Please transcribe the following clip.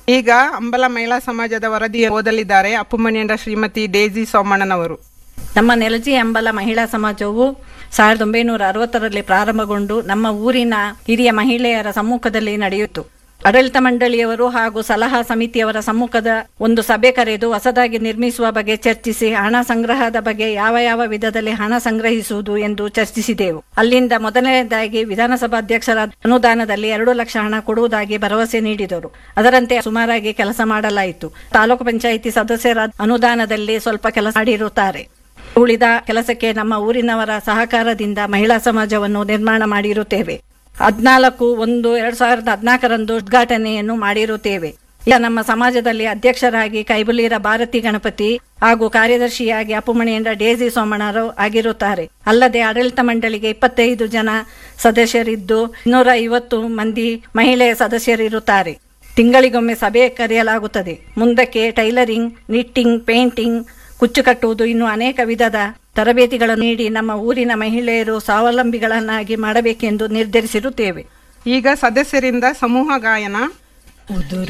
ಈಗ ಅಂಬಲ ಮಹಿಳಾ ಸಮಾಜದ ವರದಿ ಓದಲಿದ್ದಾರೆ ಅಪ್ಪುಮಣಿಯಂಡ ಶ್ರೀಮತಿ ಡೇಜಿ ಸೋಮಣ್ಣನವರು ನಮ್ಮ ನೆಲಜಿ ಅಂಬಲ ಮಹಿಳಾ ಸಮಾಜವು ಸಾವಿರದ ಒಂಬೈನೂರ ಅರವತ್ತರಲ್ಲಿ ಪ್ರಾರಂಭಗೊಂಡು ನಮ್ಮ ಊರಿನ ಹಿರಿಯ ಮಹಿಳೆಯರ ಸಮ್ಮುಖದಲ್ಲಿ ನಡೆಯಿತು ಆಡಳಿತ ಮಂಡಳಿಯವರು ಹಾಗೂ ಸಲಹಾ ಸಮಿತಿಯವರ ಸಮ್ಮುಖದ ಒಂದು ಸಭೆ ಕರೆದು ಹೊಸದಾಗಿ ನಿರ್ಮಿಸುವ ಬಗ್ಗೆ ಚರ್ಚಿಸಿ ಹಣ ಸಂಗ್ರಹದ ಬಗ್ಗೆ ಯಾವ ಯಾವ ವಿಧದಲ್ಲಿ ಹಣ ಸಂಗ್ರಹಿಸುವುದು ಎಂದು ಚರ್ಚಿಸಿದೆವು ಅಲ್ಲಿಂದ ಮೊದಲನೇದಾಗಿ ವಿಧಾನಸಭಾ ಅಧ್ಯಕ್ಷರ ಅನುದಾನದಲ್ಲಿ ಎರಡು ಲಕ್ಷ ಹಣ ಕೊಡುವುದಾಗಿ ಭರವಸೆ ನೀಡಿದರು ಅದರಂತೆ ಸುಮಾರಾಗಿ ಕೆಲಸ ಮಾಡಲಾಯಿತು ತಾಲೂಕು ಪಂಚಾಯಿತಿ ಸದಸ್ಯರ ಅನುದಾನದಲ್ಲಿ ಸ್ವಲ್ಪ ಕೆಲಸ ಮಾಡಿರುತ್ತಾರೆ ಉಳಿದ ಕೆಲಸಕ್ಕೆ ನಮ್ಮ ಊರಿನವರ ಸಹಕಾರದಿಂದ ಮಹಿಳಾ ಸಮಾಜವನ್ನು ನಿರ್ಮಾಣ ಮಾಡಿರುತ್ತೇವೆ ಹದಿನಾಲ್ಕು ಒಂದು ಎರಡ್ ಸಾವಿರದ ಹದಿನಾಲ್ಕರಂದು ಉದ್ಘಾಟನೆಯನ್ನು ಮಾಡಿರುತ್ತೇವೆ ಈಗ ನಮ್ಮ ಸಮಾಜದಲ್ಲಿ ಅಧ್ಯಕ್ಷರಾಗಿ ಕೈಬುಲೀರ ಭಾರತಿ ಗಣಪತಿ ಹಾಗೂ ಕಾರ್ಯದರ್ಶಿಯಾಗಿ ಅಪ್ಪುಮಣಿಯಂಡ ಡೇಜಿ ಸೋಮಣ್ಣರು ಆಗಿರುತ್ತಾರೆ ಅಲ್ಲದೆ ಆಡಳಿತ ಮಂಡಳಿಗೆ ಇಪ್ಪತ್ತೈದು ಜನ ಸದಸ್ಯರಿದ್ದು ಇನ್ನೂರ ಐವತ್ತು ಮಂದಿ ಮಹಿಳೆಯ ಸದಸ್ಯರಿರುತ್ತಾರೆ ತಿಂಗಳಿಗೊಮ್ಮೆ ಸಭೆ ಕರೆಯಲಾಗುತ್ತದೆ ಮುಂದಕ್ಕೆ ಟೈಲರಿಂಗ್ ನಿಟ್ಟಿಂಗ್ ಪೇಂಟಿಂಗ್ ಕುಚ್ಚು ಕಟ್ಟುವುದು ಇನ್ನು ಅನೇಕ ವಿಧದ ತರಬೇತಿಗಳನ್ನು ನೀಡಿ ನಮ್ಮ ಊರಿನ ಮಹಿಳೆಯರು ಸ್ವಾವಲಂಬಿಗಳನ್ನಾಗಿ ಮಾಡಬೇಕೆಂದು ನಿರ್ಧರಿಸಿರುತ್ತೇವೆ ಈಗ ಸದಸ್ಯರಿಂದ ಸಮೂಹ ಗಾಯನ